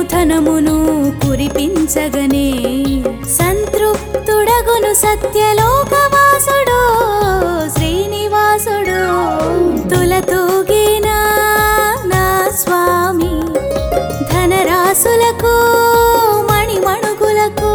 ధనమును కురిపించగనే సంతృప్తుడగును సత్యలోకవాసుడు శ్రీనివాసుడు తులతూగినా నా స్వామి ధనరాశులకు మణిమణుగులకు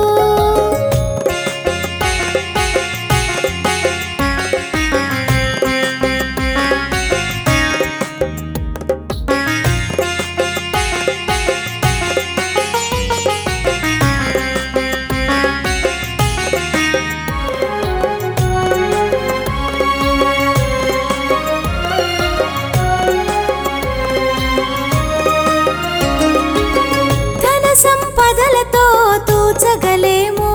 ధన సంపదలతో తూచగలేము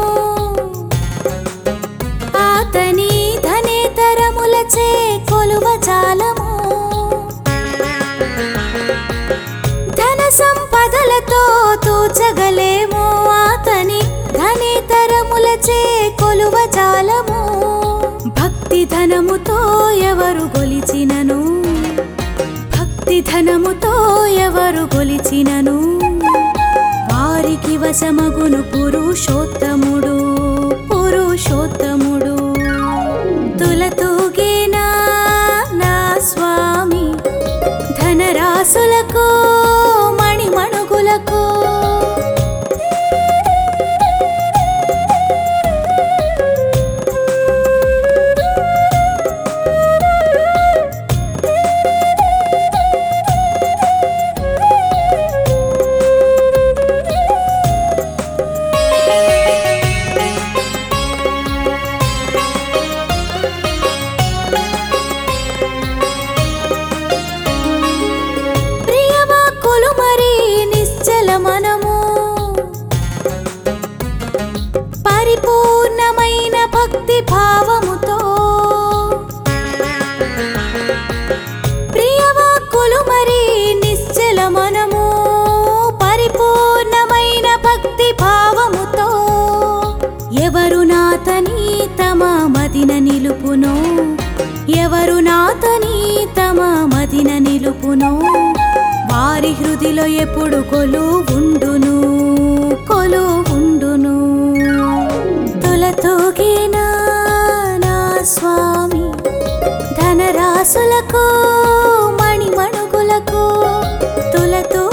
ఆతని ధనేతరములచే కొలువ జాలము ధన సంపదలతో తూచగలేము ఆతని ధనేతరములచే కొలువ జాలము భక్తి ధనముతో ఎవరు గొలిచినను భక్తి ధనముతో ఎవరు గొలిచినను వారికి వశమగును పురుషోత్తముడు పురుషోత్తముడు తులతూగేనా నా స్వామి ధనరాశులకు మణిమణుగులకు ప్రియవాక్కులు మరి నిశ్చల మనము పరిపూర్ణమైన భక్తి భావముతో ప్రియవాక్కులు మరి నిశ్చల మనము పరిపూర్ణమైన భక్తి భావముతో ఎవరు నాతని తమ మదిన నిలుపునో ఎవరు నాతని తమ మదిన నిలుపునో వారి హృదిలో ఎప్పుడు కొలు ఉండును కొలు ఉండును తులతూగినా నా స్వామి ధనరాశులకు మణిమణుగులకు తులతూ